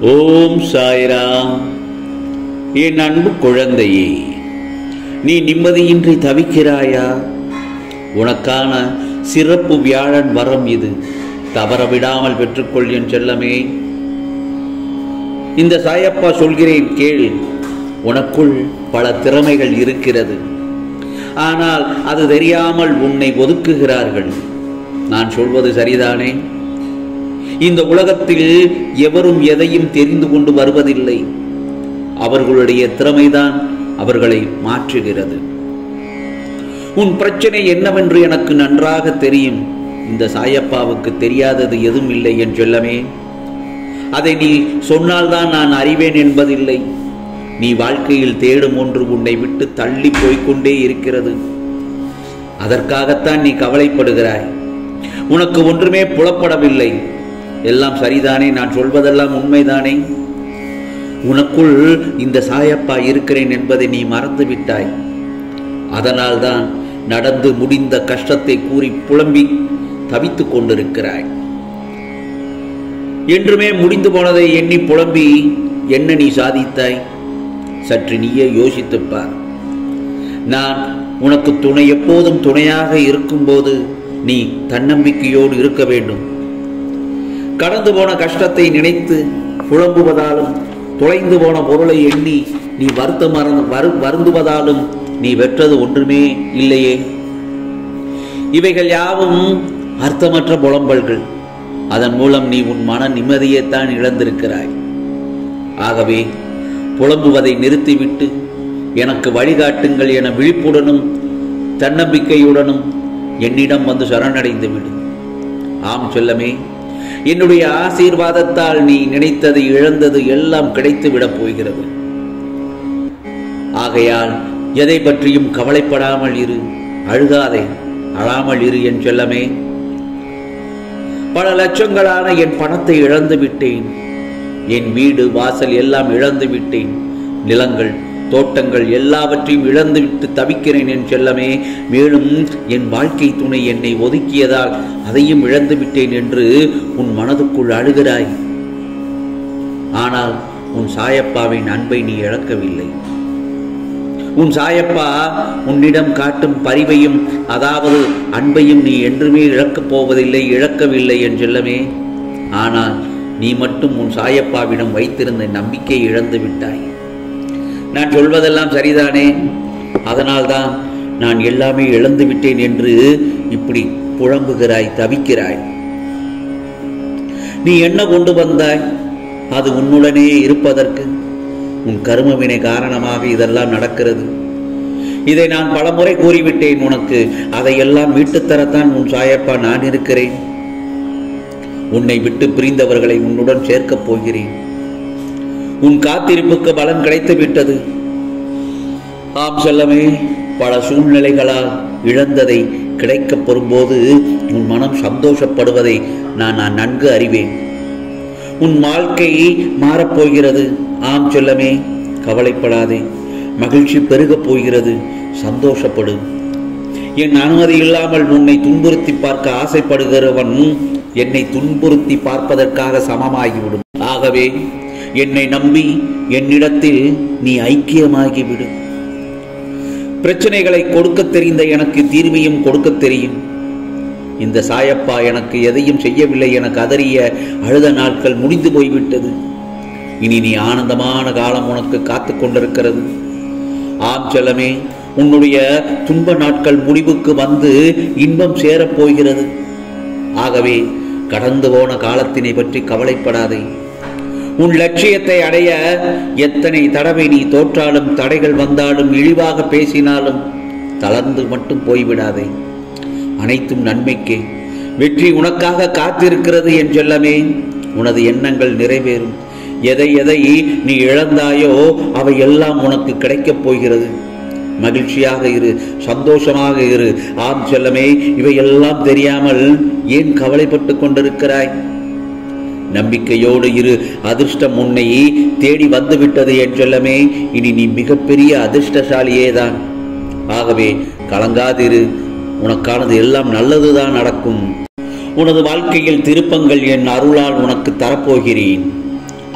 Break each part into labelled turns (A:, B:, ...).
A: ஓம் சாய்ராம் என் அன்பு குழந்தையே நீ நிம்மதியின்றி தவிக்கிறாயா உனக்கான சிறப்பு வியாழன் வரம் இது தவற விடாமல் பெற்றுக்கொள் என் செல்லமே இந்த சாயப்பா சொல்கிறேன் கேள் உனக்குள் பல திறமைகள் இருக்கிறது ஆனால் அது தெரியாமல் உன்னை ஒதுக்குகிறார்கள் நான் சொல்வது சரிதானே இந்த உலகத்தில் எவரும் எதையும் தெரிந்து கொண்டு வருவதில்லை அவர்களுடைய திறமைதான் அவர்களை மாற்றுகிறது உன் பிரச்சனை என்னவென்று எனக்கு நன்றாக தெரியும் இந்த சாயப்பாவுக்கு தெரியாதது எதுவும் இல்லை என் செல்லமே அதை நீ சொன்னால்தான் நான் அறிவேன் என்பதில்லை நீ வாழ்க்கையில் தேடும் ஒன்று உன்னை விட்டு தள்ளி போய்க்கொண்டே இருக்கிறது அதற்காகத்தான் நீ கவலைப்படுகிறாய் உனக்கு ஒன்றுமே புலப்படவில்லை எல்லாம் சரிதானே நான் சொல்வதெல்லாம் உண்மைதானே உனக்குள் இந்த சாயப்பா இருக்கிறேன் என்பதை நீ மறந்து விட்டாய் அதனால்தான் நடந்து முடிந்த கஷ்டத்தை கூறி புலம்பி தவித்துக் கொண்டிருக்கிறாய் என்றுமே முடிந்து போனதை எண்ணி புலம்பி என்ன நீ சாதித்தாய் சற்று நீயே யோசித்துப் பார் நான் உனக்கு துணை எப்போதும் துணையாக இருக்கும்போது நீ தன்னம்பிக்கையோடு இருக்க வேண்டும் கடந்து போன கஷ்டத்தை நினைத்து புலம்புவதாலும் தொலைந்து போன பொருளை எண்ணி நீ வருத்தம் மறந்து வரு வருந்துவதாலும் நீ வெற்றது ஒன்றுமே இல்லையே இவைகள் யாவும் அர்த்தமற்ற புலம்பல்கள் அதன் மூலம் நீ உன் மன நிம்மதியைத்தான் இழந்திருக்கிறாய் ஆகவே புலம்புவதை நிறுத்திவிட்டு எனக்கு வழிகாட்டுங்கள் என விழிப்புடனும் தன்னம்பிக்கையுடனும் என்னிடம் வந்து சரணடைந்து விடு ஆம் செல்லமே என்னுடைய ஆசீர்வாதத்தால் நீ நினைத்தது இழந்தது எல்லாம் கிடைத்து விடப் போகிறது ஆகையால் எதை பற்றியும் கவலைப்படாமல் இரு அழுகாதே அழாமல் இரு என் செல்லமே பல லட்சங்களான என் பணத்தை இழந்து விட்டேன் என் வீடு வாசல் எல்லாம் இழந்து விட்டேன் நிலங்கள் தோட்டங்கள் எல்லாவற்றையும் இழந்துவிட்டு தவிக்கிறேன் என் செல்லமே மேலும் என் வாழ்க்கை துணை என்னை ஒதுக்கியதால் அதையும் இழந்து விட்டேன் என்று உன் மனதுக்குள் அழுகிறாய் ஆனால் உன் சாயப்பாவின் அன்பை நீ இழக்கவில்லை உன் சாயப்பா உன்னிடம் காட்டும் பரிவையும் அதாவது அன்பையும் நீ என்றுமே இழக்கப் போவதில்லை இழக்கவில்லை என் செல்லமே ஆனால் நீ மட்டும் உன் சாயப்பாவிடம் வைத்திருந்த நம்பிக்கை இழந்து விட்டாய் நான் சொல்வதெல்லாம் சரிதானே அதனால்தான் நான் எல்லாமே இழந்து விட்டேன் என்று இப்படி புழம்புகிறாய் தவிக்கிறாய் நீ என்ன கொண்டு வந்தாய் அது உன்னுடனே இருப்பதற்கு உன் கருமவினை காரணமாக இதெல்லாம் நடக்கிறது இதை நான் பலமுறை கூறிவிட்டேன் உனக்கு அதையெல்லாம் மீட்டுத்தரத்தான் உன் சாயப்பா நான் இருக்கிறேன் உன்னை விட்டு பிரிந்தவர்களை உன்னுடன் சேர்க்கப் போகிறேன் உன் காத்திருப்புக்கு பலன் கிடைத்து விட்டது ஆம் செல்லமே பல சூழ்நிலைகளால் இழந்ததை கிடைக்கப் பெறும்போது உன் மனம் சந்தோஷப்படுவதை நான் நான் நன்கு அறிவேன் உன் வாழ்க்கை மாறப்போகிறது ஆம் செல்லமே கவலைப்படாதே மகிழ்ச்சி பெருகப் போகிறது சந்தோஷப்படு என் அனுமதி இல்லாமல் உன்னை துன்புறுத்தி பார்க்க ஆசைப்படுகிறவன் என்னை துன்புறுத்தி பார்ப்பதற்காக சமமாகிவிடும் ஆகவே என்னை நம்பி என்னிடத்தில் நீ ஐக்கியமாகிவிடு பிரச்சனைகளை கொடுக்க தெரிந்த எனக்கு தீர்வையும் கொடுக்க தெரியும் இந்த சாயப்பா எனக்கு எதையும் செய்யவில்லை என கதறிய அழுத நாட்கள் முடிந்து போய்விட்டது இனி நீ ஆனந்தமான காலம் உனக்கு காத்து கொண்டிருக்கிறது ஆம் செல்லமே உன்னுடைய துன்ப நாட்கள் முடிவுக்கு வந்து இன்பம் சேரப் போகிறது ஆகவே கடந்து போன காலத்தினை பற்றி கவலைப்படாதே உன் லட்சியத்தை அடைய எத்தனை தடவை நீ தோற்றாலும் தடைகள் வந்தாலும் இழிவாக பேசினாலும் தளர்ந்து மட்டும் போய்விடாதே அனைத்தும் நன்மைக்கே வெற்றி உனக்காக காத்திருக்கிறது என் செல்லமே உனது எண்ணங்கள் நிறைவேறும் எதை எதை நீ இழந்தாயோ அவை எல்லாம் உனக்கு கிடைக்கப் போகிறது மகிழ்ச்சியாக இரு சந்தோஷமாக இரு ஆம் செல்லமே இவையெல்லாம் தெரியாமல் ஏன் கவலைப்பட்டு கொண்டிருக்கிறாய் நம்பிக்கையோடு இரு அதிர்ஷ்டம் உன்னை தேடி வந்துவிட்டது என் செல்லமே இனி நீ மிகப்பெரிய அதிர்ஷ்டசாலியே தான் ஆகவே கலங்காதிரு உனக்கானது எல்லாம் நல்லதுதான் நடக்கும் உனது வாழ்க்கையில் திருப்பங்கள் என் அருளால் உனக்கு தரப்போகிறேன்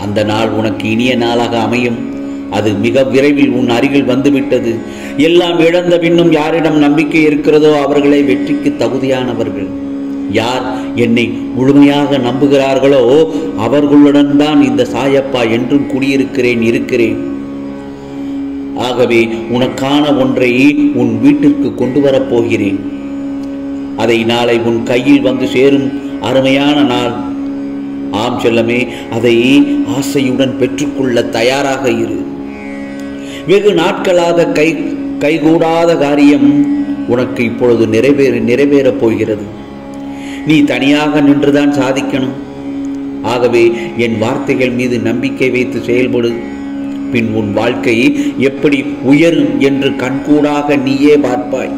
A: அந்த நாள் உனக்கு இனிய நாளாக அமையும் அது மிக விரைவில் உன் அருகில் வந்துவிட்டது எல்லாம் இழந்த பின்னும் யாரிடம் நம்பிக்கை இருக்கிறதோ அவர்களே வெற்றிக்கு தகுதியானவர்கள் யார் என்னை முழுமையாக நம்புகிறார்களோ அவர்களுடன் தான் இந்த சாயப்பா என்றும் குடியிருக்கிறேன் இருக்கிறேன் ஆகவே உனக்கான ஒன்றை உன் வீட்டிற்கு கொண்டு வரப் போகிறேன் அதை நாளை உன் கையில் வந்து சேரும் அருமையான நாள் ஆம் செல்லமே அதை ஆசையுடன் பெற்றுக்கொள்ள தயாராக இரு வெகு நாட்களாக கை கைகூடாத காரியம் உனக்கு இப்பொழுது நிறைவேற நிறைவேறப் போகிறது நீ தனியாக நின்றுதான் சாதிக்கணும் ஆகவே என் வார்த்தைகள் மீது நம்பிக்கை வைத்து செயல்படு பின் உன் வாழ்க்கை எப்படி உயரும் என்று கண்கூடாக நீயே பார்ப்பாய்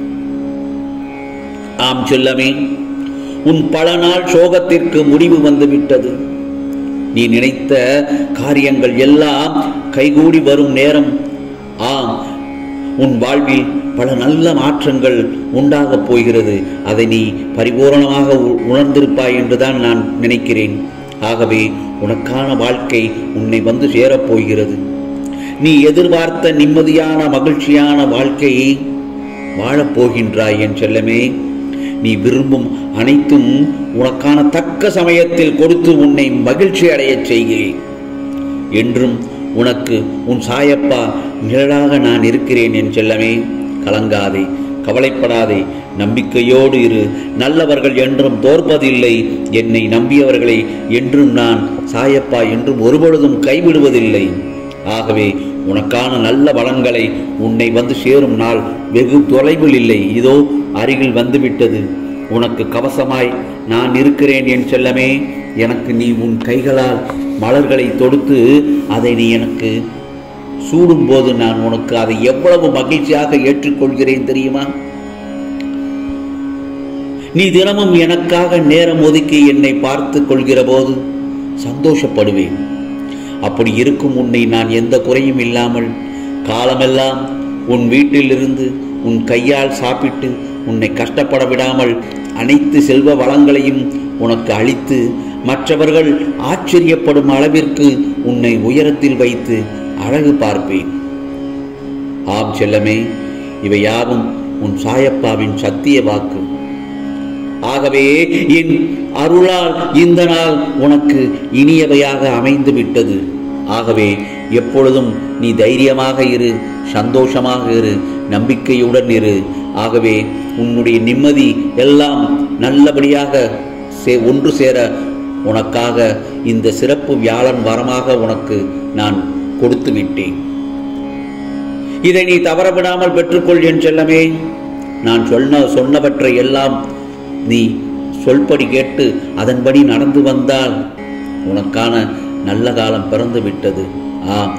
A: ஆம் செல்லமே உன் பல நாள் சோகத்திற்கு முடிவு வந்துவிட்டது நீ நினைத்த காரியங்கள் எல்லாம் கைகூடி வரும் நேரம் ஆம் உன் வாழ்வில் பல நல்ல மாற்றங்கள் உண்டாகப் போகிறது அதை நீ பரிபூரணமாக உ- உணர்ந்திருப்பாய் என்றுதான் நான் நினைக்கிறேன் ஆகவே உனக்கான வாழ்க்கை உன்னை வந்து சேரப் போகிறது நீ எதிர்பார்த்த நிம்மதியான மகிழ்ச்சியான வாழ்க்கையை வாழப் போகின்றாய் என் செல்லமே நீ விரும்பும் அனைத்தும் உனக்கான தக்க சமயத்தில் கொடுத்து உன்னை மகிழ்ச்சி அடையச் செய்கிறேன் என்றும் உனக்கு உன் சாயப்பா நிழலாக நான் இருக்கிறேன் என் செல்லமே கலங்காதே கவலைப்படாதே நம்பிக்கையோடு இரு நல்லவர்கள் என்றும் தோற்பதில்லை என்னை நம்பியவர்களை என்றும் நான் சாயப்பா என்றும் ஒருபொழுதும் கைவிடுவதில்லை ஆகவே உனக்கான நல்ல பலன்களை உன்னை வந்து சேரும் நாள் வெகு தொலைவில் இல்லை இதோ அருகில் வந்துவிட்டது உனக்கு கவசமாய் நான் இருக்கிறேன் என் செல்லமே எனக்கு நீ உன் கைகளால் மலர்களை தொடுத்து அதை நீ எனக்கு சூடும்போது நான் உனக்கு அதை எவ்வளவு மகிழ்ச்சியாக ஏற்றுக்கொள்கிறேன் தெரியுமா நீ தினமும் எனக்காக நேரம் ஒதுக்கி என்னை பார்த்து கொள்கிற போது சந்தோஷப்படுவேன் அப்படி இருக்கும் உன்னை நான் எந்த குறையும் இல்லாமல் காலமெல்லாம் உன் வீட்டிலிருந்து உன் கையால் சாப்பிட்டு உன்னை கஷ்டப்பட விடாமல் அனைத்து செல்வ வளங்களையும் உனக்கு அளித்து மற்றவர்கள் ஆச்சரியப்படும் அளவிற்கு உன்னை உயரத்தில் வைத்து அழகு பார்ப்பேன் ஆம் செல்லமே இவை யாவும் உன் சாயப்பாவின் சத்திய வாக்கு ஆகவே என் அருளால் இந்த நாள் உனக்கு இனியவையாக அமைந்து விட்டது ஆகவே எப்பொழுதும் நீ தைரியமாக இரு சந்தோஷமாக இரு நம்பிக்கையுடன் இரு ஆகவே உன்னுடைய நிம்மதி எல்லாம் நல்லபடியாக சே ஒன்று சேர உனக்காக இந்த சிறப்பு வியாழன் வரமாக உனக்கு நான் கொடுத்து விட்டேன் இதை நீ தவறவிடாமல் பெற்றுக்கொள் என் செல்லமே நான் சொன்ன சொன்னவற்றை எல்லாம் நீ சொல்படி கேட்டு அதன்படி நடந்து வந்தால் உனக்கான நல்ல காலம் பிறந்து விட்டது ஆம்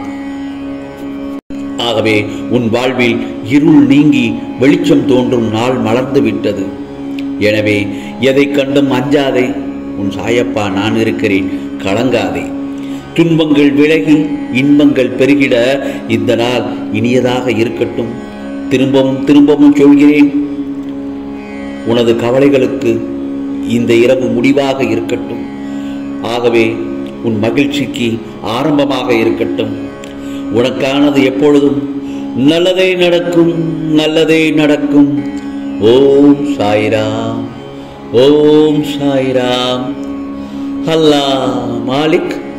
A: ஆகவே உன் வாழ்வில் இருள் நீங்கி வெளிச்சம் தோன்றும் நாள் மலர்ந்து விட்டது எனவே எதை கண்டும் அஞ்சாதே உன் சாயப்பா நான் இருக்கிறேன் கலங்காதே துன்பங்கள் விலகி இன்பங்கள் பெருகிட இந்த நாள் இனியதாக இருக்கட்டும் திரும்பவும் திரும்பவும் சொல்கிறேன் உனது கவலைகளுக்கு இந்த இரவு முடிவாக இருக்கட்டும் ஆகவே உன் மகிழ்ச்சிக்கு ஆரம்பமாக இருக்கட்டும் உனக்கானது எப்பொழுதும் நல்லதே நடக்கும் நல்லதே நடக்கும் ஓம் சாய்ராம் ஓம் சாய்ராம் அல்லாஹ் மாலிக்